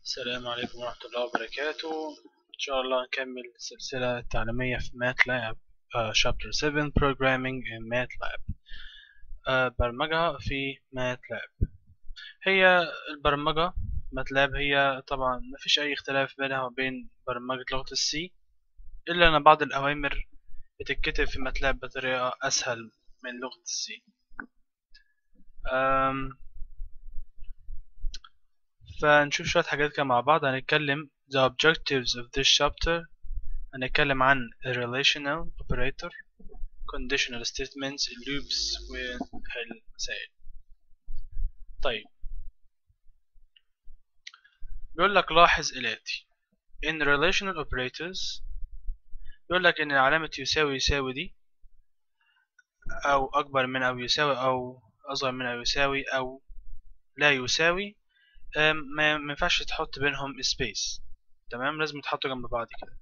السلام عليكم ورحمة الله وبركاته إن شاء الله نكمل السلسلة التعليمية في MATLAB uh, Chapter 7 Programming in MATLAB uh, برمجة في MATLAB هي البرمجة MATLAB هي طبعا مفيش أي اختلاف بينها وبين برمجة لغة السي إلا أن بعض الأوامر بتتكتب في MATLAB بطريقة أسهل من لغة السي um, فنشوف شوية حاجات كده مع بعض هنتكلم the objectives of this chapter هنتكلم عن relational operator conditional statements loops والمسائل طيب بيقول لك لاحظ الآتي in relational operators بيقول لك إن علامة يساوي يساوي دي أو أكبر من أو يساوي أو أصغر من أو يساوي أو لا يساوي ما ينفعش تحط بينهم سبيس تمام لازم يتحطوا جنب بعض كده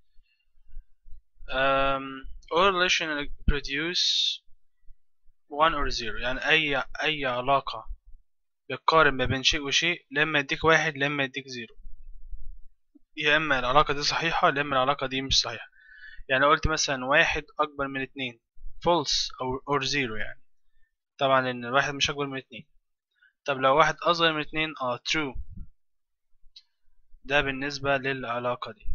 um, all relation produce one or zero يعني أي أي علاقة بتقارن ما بين شيء وشيء لما يديك واحد لما يديك زيرو يا إما العلاقة دي صحيحة يا إما العلاقة دي مش صحيحة يعني قلت مثلا واحد أكبر من اتنين false أو or zero يعني طبعا لأن الواحد مش أكبر من اتنين طب لو واحد أصغر من اتنين اه true ده بالنسبة للعلاقة دي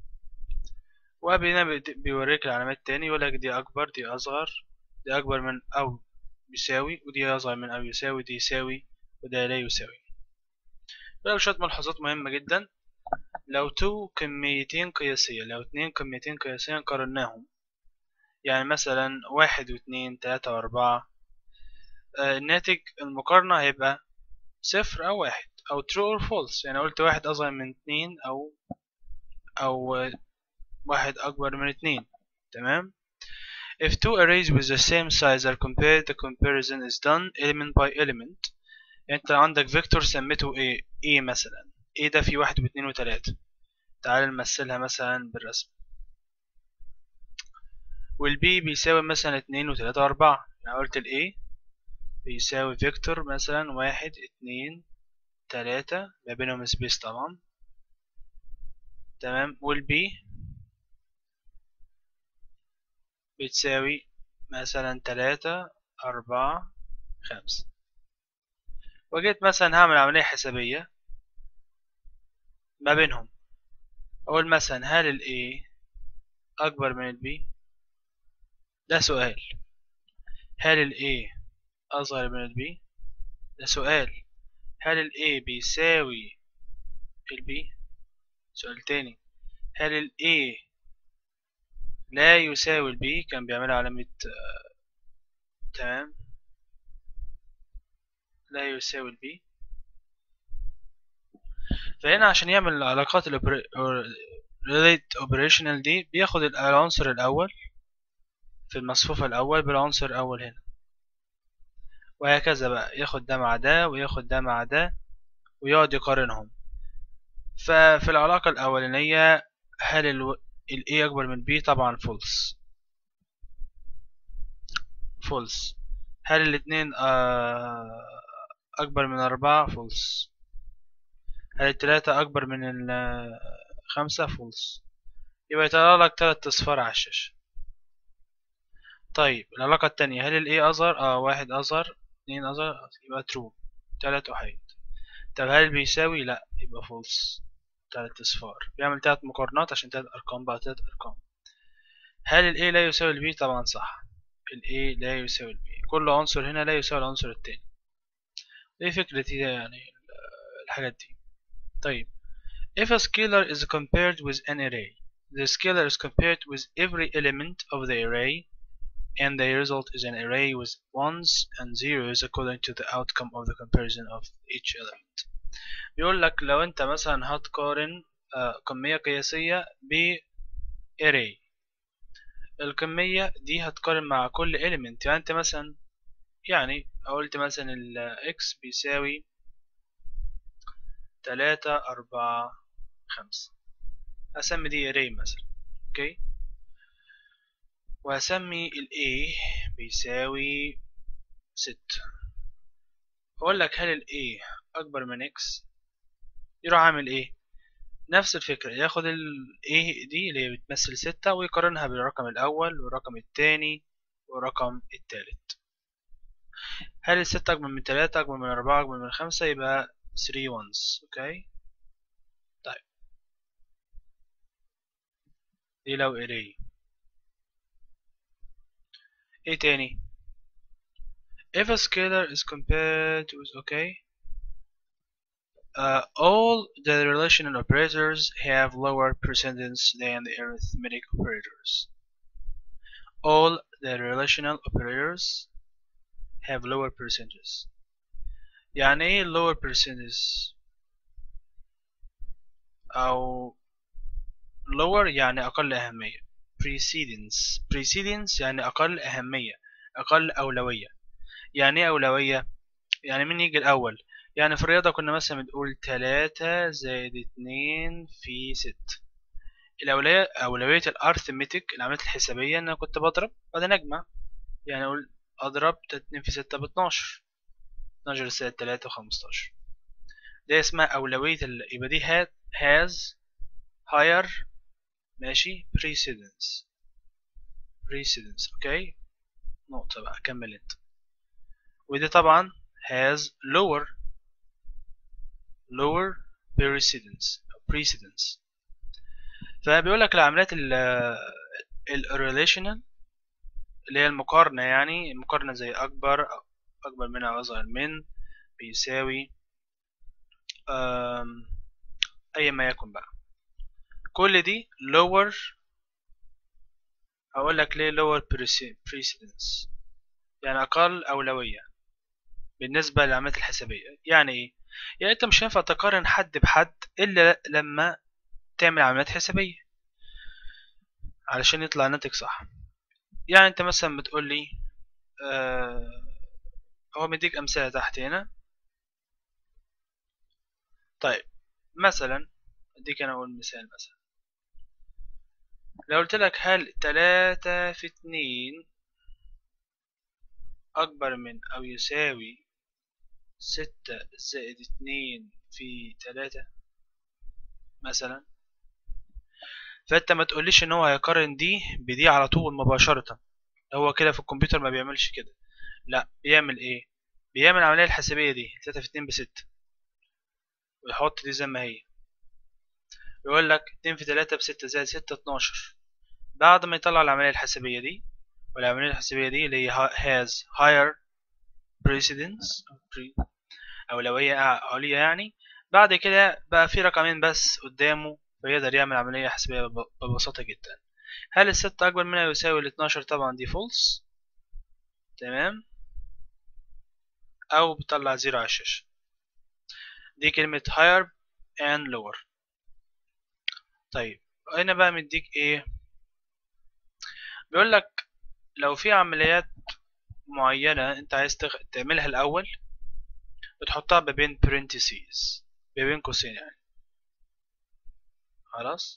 وهنا بيوريك العلامات تاني يقولك دي أكبر دي أصغر دي أكبر من أو يساوي ودي أصغر من أو يساوي دي يساوي وده لا يساوي يقولك شوية ملحوظات مهمة جدا لو تو كميتين قياسية لو اتنين كميتين قياسية قارناهم يعني مثلا واحد واتنين تلاتة وأربعة الناتج المقارنة هيبقى صفر أو واحد أو true or false يعني قلت واحد أصغر من اتنين أو أو واحد أكبر من اتنين تمام If two arrays with the same size are compared the comparison is done element by element يعني أنت عندك فيكتور سميته A A مثلا A ده فيه واحد واثنين وتلاتة تعال نمثلها مثلا بالرسم والبي بيساوي مثلا اتنين وتلاتة وأربعة يعني قلت ال A بيساوي فيكتور مثلا واحد اتنين تلاتة ما بينهم سبيس طبعا تمام والبي بتساوي مثلا تلاتة أربعة خمسة وجيت مثلا هعمل عملية حسابية ما بينهم أقول مثلا هل ال A أكبر من ال B ده سؤال هل ال A أصغر من ال B ده سؤال هل ال A بيساوي ال B سؤال تاني هل ال A لا يساوي ال B كان بيعملها علامة آه تمام لا يساوي ال B فهنا عشان يعمل العلاقات ال relate operational دي بياخد العنصر الأول في المصفوفة الأول بالعنصر الأول هنا وهكذا بقى ياخد ده مع ده وياخد ده مع ده ويقعد يقارنهم ففي العلاقة الأولانية هل ال ال A أكبر من B طبعا false false هل الاتنين أكبر من أربعة false هل التلاتة أكبر من الخمسة false يبقى يطلع لك تلات أصفار على الشاشة طيب العلاقة التانية هل ال A أصغر؟ اه واحد أصغر اتنين أصغر يبقى true تلات أحيد طب هل بيساوي؟ لأ يبقى false تلات أصفار بيعمل تلات مقارنات عشان تلات أرقام بقى تلات أرقام هل ال A لا يساوي ال B؟ طبعا صح ال A لا يساوي ال B كل عنصر هنا لا يساوي العنصر التاني دي فكرتي يعني الحاجات دي طيب if a scalar is compared with an array the scalar is compared with every element of the array and the result is an array with ones and zeros according to the outcome of the comparison of each element بيقول لك لو انت مثلا هتقارن كمية قياسية ب array الكمية دي هتقارن مع كل element يعني انت مثلا يعني قلت مثلا ال x بيساوي تلاتة أربعة خمسة هسمي دي array مثلا اوكي وهسمي ال A بيساوي ستة أقول لك هل ال A أكبر من X يروح عامل ايه نفس الفكرة ياخد ال A دي اللي هي بتمثل ستة ويقارنها بالرقم الأول والرقم التاني والرقم التالت هل الستة أكبر من تلاتة أكبر من أربعة أكبر من خمسة يبقى 3 ones أوكي طيب دي لو array ايه تاني if a scalar is compared with okay uh, all the relational operators have lower precedence than the arithmetic operators all the relational operators have lower percentages يعني ايه lower percentages او lower يعني اقل اهمية precedence precedence يعني اقل اهمية اقل اولوية يعني ايه اولوية يعني مين يجي الاول يعني في الرياضة كنا مثلا بنقول تلاتة زائد اتنين في ست الأولوية أولوية الأرثمتك العمليات الحسابية إن أنا كنت بضرب بعدين أجمع يعني أقول أضرب اتنين في ستة باتناشر اتناشر زائد تلاتة وخمستاشر دي اسمها أولوية ال... يبقى دي had has higher ماشي precedence precedence أوكي نقطة بقى كمل أنت ودي طبعا has lower lower precedence precedence فبيقول لك العمليات الريليشنال اللي هي المقارنة يعني المقارنة زي أكبر أكبر من أو أصغر من بيساوي أي ما يكن بقى كل دي lower هقول لك ليه lower precedence يعني أقل أولوية بالنسبة للعمليات الحسابية يعني إيه؟ يعني أنت مش هينفع تقارن حد بحد إلا لما تعمل عمليات حسابية علشان يطلع الناتج صح يعني انت مثلا بتقول لي آه هو مديك امثله تحت هنا طيب مثلا اديك انا اقول مثال مثلا لو قلت لك هل تلاتة في اتنين اكبر من او يساوي ستة زائد اتنين في تلاتة مثلا فانت ما تقوليش ان هو هيقارن دي بدي على طول مباشرة هو كده في الكمبيوتر ما بيعملش كده لا بيعمل ايه بيعمل العملية الحسابية دي تلاتة في اتنين بستة ويحط دي زي ما هي يقول لك اتنين في تلاتة بستة زائد ستة اتناشر بعد ما يطلع العملية الحسابية دي والعملية الحسابية دي اللي هي has higher precedence أولوية عليا يعني بعد كده بقى في رقمين بس قدامه فيقدر يعمل عملية حسابية ببساطة جدا هل الستة أكبر منها يساوي الاتناشر طبعا دي فولس تمام أو بتطلع زيرو على الشاشة دي كلمة higher and lower طيب هنا بقى مديك ايه بيقول لك لو في عمليات معينة انت عايز تغ... تعملها الأول بتحطها ما بين parentheses ما بين قوسين يعني خلاص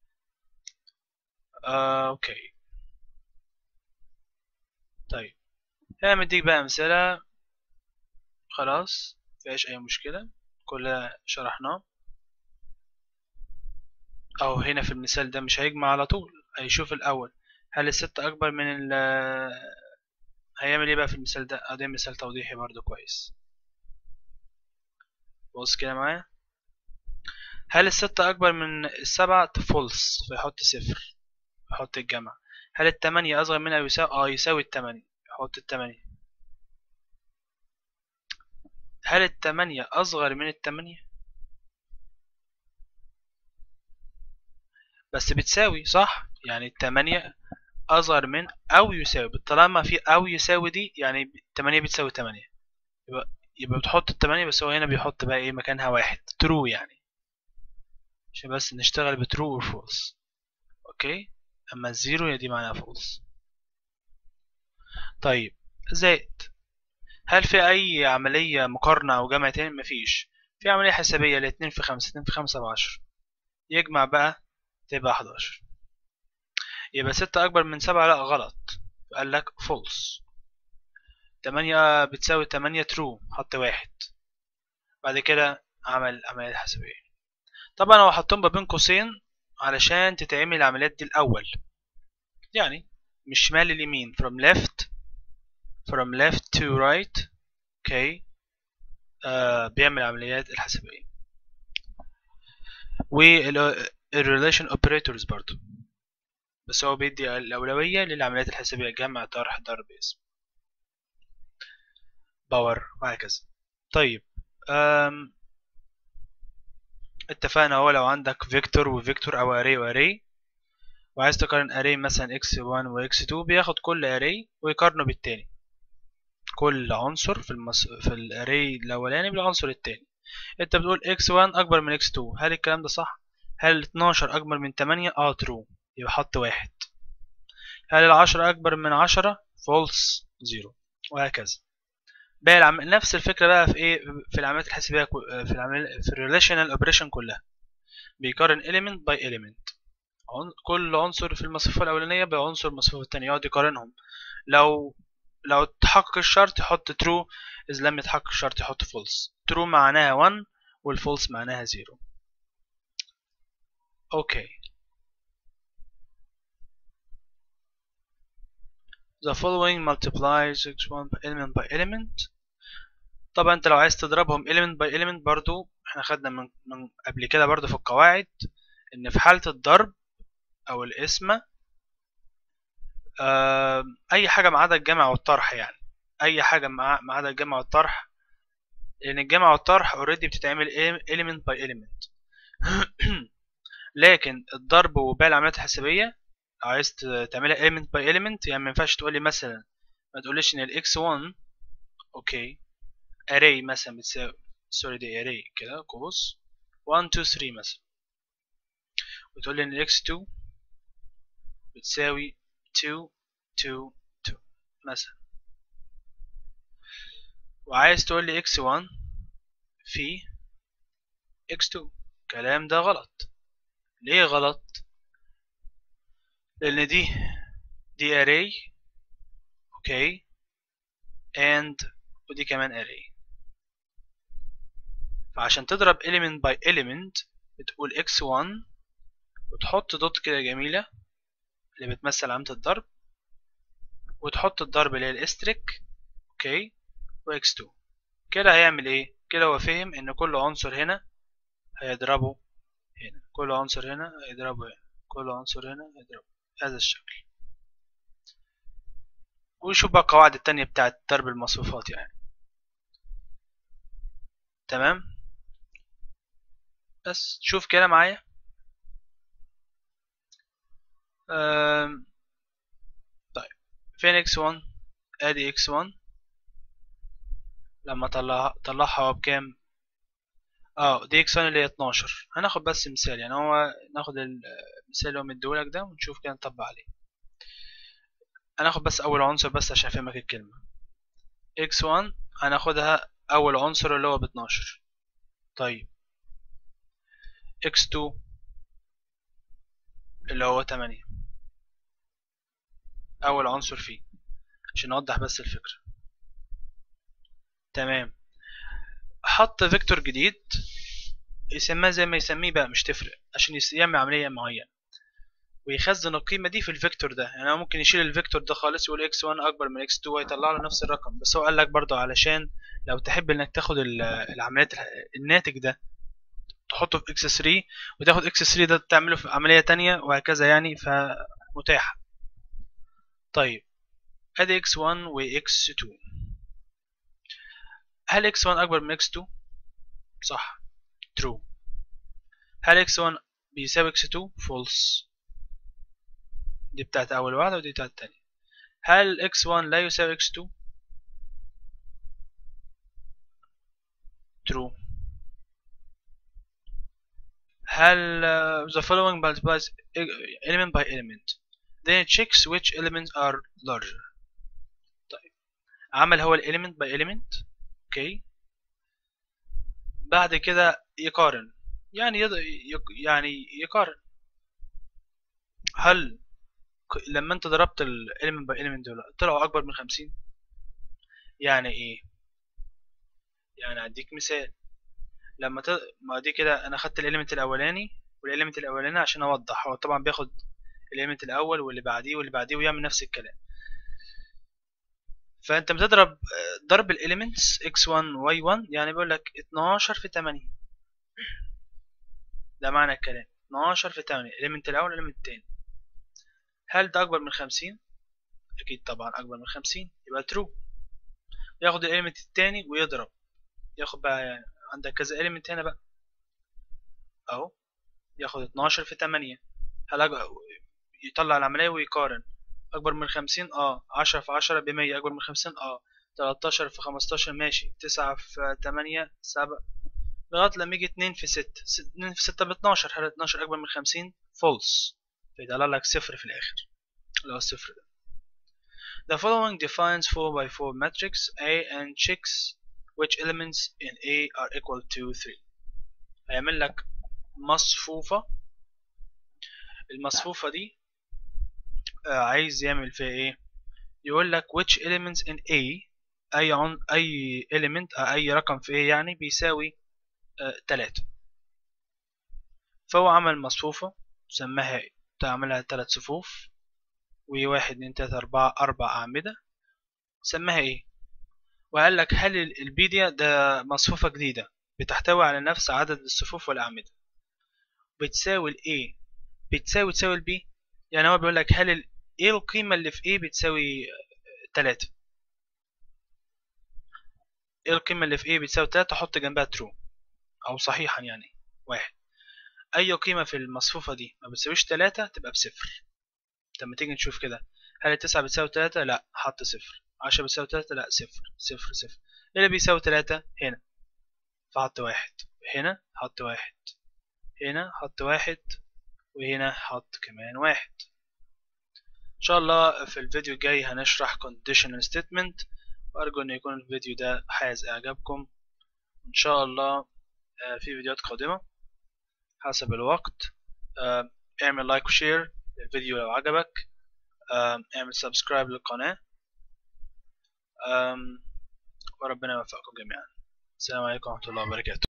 آه، اوكي طيب هنا مديك بقى امثله خلاص مفيهاش اي مشكله كلها شرحناه او هنا في المثال ده مش هيجمع على طول هيشوف الاول هل الستة اكبر من ال هيعمل ايه بقى في المثال ده اه ده مثال توضيحي برضو كويس بص كده معايا هل الستة أكبر من السبعة فولس فيحط صفر يحط الجمع هل التمانية أصغر منها يساوي اه يساوي التمانية يحط التمانية هل التمانية أصغر من التمانية بس بتساوي صح يعني التمانية أصغر من أو يساوي طالما في أو يساوي دي يعني التمانية بتساوي تمانية يبقى يبقى بتحط التمانية بس هو هنا بيحط بقى ايه مكانها واحد ترو يعني عشان بس نشتغل بترو اور فولس اوكي اما الزيرو هي دي معناها فولس طيب زائد هل في اي عملية مقارنة او جمع تاني مفيش في عملية حسابية لاتنين في خمسة اتنين في خمسة بعشر يجمع بقى تبقى حداشر يبقى ستة أكبر من سبعة لأ غلط قال لك فولس تمانية بتساوي تمانية ترو حط واحد بعد كده عمل عملية حسابية طبعا هو حطهم ما بين قوسين علشان تتعمل العمليات دي الاول يعني من الشمال لليمين from left from left to right اوكي آه بيعمل عمليات الحسابية والريليشن اوبريتورز برضو بس هو بيدي الأولوية للعمليات الحسابية جمع طرح ضرب اسم باور وهكذا طيب أم اتفقنا هو لو عندك فيكتور وفيكتور او اري واري وعايز تقارن اري مثلا x1 و x2 بياخد كل اري ويقارنه بالتاني كل عنصر في المس... في الاري الاولاني بالعنصر التاني انت بتقول x1 اكبر من x2 هل الكلام ده صح هل 12 اكبر من 8 اه true يبقى حط واحد هل العشرة اكبر من 10 false زيرو وهكذا باقي العم... نفس الفكره بقى في ايه في العمليات الحاسبيه في العمل... في الريليشنال اوبريشن كلها بيقارن element by element عن... كل عنصر في المصفوفه الاولانيه بعنصر المصفوفه الثانيه يقعد يقارنهم لو لو تحقق الشرط يحط true إذا لم يتحقق الشرط يحط false true معناها 1 والفولس معناها 0 اوكي the following multiplies x1 element by element طبعا انت لو عايز تضربهم element by element برضو احنا خدنا من, من قبل كده برضو في القواعد ان في حالة الضرب او القسمة آه اي حاجة ما عدا الجمع والطرح يعني اي حاجة ما عدا الجمع والطرح لان الجمع والطرح اوريدي بتتعمل element by element لكن الضرب وباقي العمليات الحسابية لو عايز تعملها element by element يعني ما ينفعش تقول لي مثلا ما تقوليش ان ال x1 اوكي array مثلا بتساوي سوري دي array كده قوس 1 2 3 مثلا وتقول لي ان x2 بتساوي 2 2 2 مثلا وعايز تقول لي x1 في x2 الكلام ده غلط ليه غلط لان دي دي array اوكي and ودي كمان array فعشان تضرب element by element بتقول x1 وتحط دوت كده جميلة اللي بتمثل علامة الضرب وتحط الضرب اللي هي الاستريك اوكي و x2 كده هيعمل ايه كده هو فهم ان كل عنصر هنا هيضربه هنا كل عنصر هنا هيضربه هنا كل عنصر هنا هيضربه هذا الشكل ويشوف بقى القواعد التانية بتاعت ضرب المصفوفات يعني تمام بس شوف كده معايا طيب فين x1 ادي x1 لما طلعها طلعها بكام اه دي x1 اللي هي 12 هناخد بس مثال يعني هو ناخد المثال اللي هو مديهولك ده ونشوف كده نطبق عليه هناخد بس اول عنصر بس عشان افهمك الكلمه x1 هناخدها اول عنصر اللي هو ب 12 طيب x2 اللي هو 8 اول عنصر فيه عشان نوضح بس الفكره تمام حط فيكتور جديد يسماه زي ما يسميه بقى مش تفرق عشان يعمل عمليه معينه ويخزن القيمه دي في الفيكتور ده يعني هو ممكن يشيل الفيكتور ده خالص يقول x1 اكبر من x2 ويطلع له نفس الرقم بس هو قال لك برضه علشان لو تحب انك تاخد العمليات الناتج ده تحطه في x3 وتاخد x3 ده تعمله في عمليه تانية وهكذا يعني فمتاح طيب ادي x1 و x2 هل x1 اكبر من x2 صح true هل x1 بيساوي x2 false دي بتاعت اول واحده ودي بتاعت التانية هل x1 لا يساوي x2 true هل uh, the following multiplies element by element then it checks which elements are larger طيب عمل هو element by element اوكي بعد كده يقارن يعني يض... يق... يعني يقارن هل لما انت ضربت الاليمنت باي اليمنت دول طلعوا اكبر من 50 يعني ايه يعني اديك مثال لما ت... ما دي كده انا خدت الاليمنت الاولاني والاليمنت الاولاني عشان اوضح هو طبعا بياخد الاليمنت الاول واللي بعديه واللي بعديه ويعمل نفس الكلام فانت بتضرب ضرب الاليمنتس x1 y1 يعني بيقول لك 12 في 8 ده معنى الكلام 12 في 8 الاليمنت الاول والاليمنت التاني هل ده اكبر من 50 اكيد طبعا اكبر من 50 يبقى ترو ياخد الاليمنت التاني ويضرب ياخد بقى يعني عندك كذا اليمنت هنا بقى اهو ياخد 12 في 8 هل أج... يطلع العملية ويقارن أكبر من 50 اه 10 في 10 ب 100 أكبر من 50 اه 13 في 15 ماشي 9 في 8 7 لغاية لما يجي 2 في 6 2 في 6 ب 12 هل 12 أكبر من 50 فولس فيطلع لك صفر في الآخر اللي هو الصفر ده The following defines 4 by 4 matrix A and checks which elements in A are equal to 3 هيعمل لك مصفوفة المصفوفة دي آه عايز يعمل فيها ايه يقول لك which elements in A أي عن أي element أو أي رقم في A يعني بيساوي آه تلاتة فهو عمل مصفوفة سماها تعملها تلات صفوف وواحد اتنين تلاتة أربعة أربع أعمدة سماها ايه وقال لك هل البيديا ده مصفوفة جديدة بتحتوي على نفس عدد الصفوف والأعمدة بتساوي ال A بتساوي تساوي ال B يعني هو بيقول لك هل ال ايه القيمة اللي في A بتساوي تلاتة ايه القيمة اللي في A بتساوي تلاتة حط جنبها true أو صحيحا يعني واحد أي قيمة في المصفوفة دي ما بتساويش تلاتة تبقى بصفر لما تيجي نشوف كده هل التسعة بتساوي تلاتة لا حط صفر عشرة بتساوي تلاتة لا صفر صفر صفر ايه اللي بيساوي تلاتة هنا فحط واحد هنا حط واحد هنا حط واحد وهنا حط كمان واحد ان شاء الله في الفيديو الجاي هنشرح conditional statement وارجو ان يكون الفيديو ده حاز اعجابكم ان شاء الله في فيديوهات قادمة حسب الوقت اعمل لايك وشير للفيديو لو عجبك اعمل سبسكرايب للقناة وربنا يوفقكم جميعا السلام عليكم ورحمة الله وبركاته